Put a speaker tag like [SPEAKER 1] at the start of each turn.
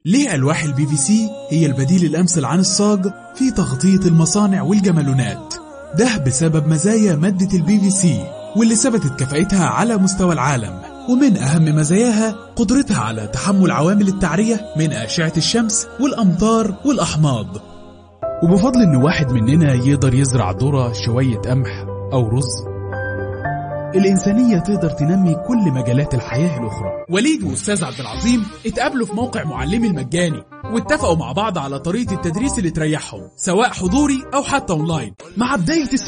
[SPEAKER 1] ليه ألواح البي في سي هي البديل الأمثل عن الصاج في تغطية المصانع والجمالونات ده بسبب مزايا مادة البي في سي واللي ثبتت كفاءتها على مستوى العالم ومن أهم مزاياها قدرتها على تحمل عوامل التعرية من أشعة الشمس والأمطار والأحماض وبفضل إن واحد مننا يقدر يزرع ذرة شوية قمح أو رز الإنسانية تقدر تنمي كل مجالات الحياة الأخرى وليد وأستاذ عبد العظيم اتقابلوا في موقع معلمي المجاني واتفقوا مع بعض على طريقة التدريس اللي تريحهم سواء حضوري أو حتى أونلاين مع بداية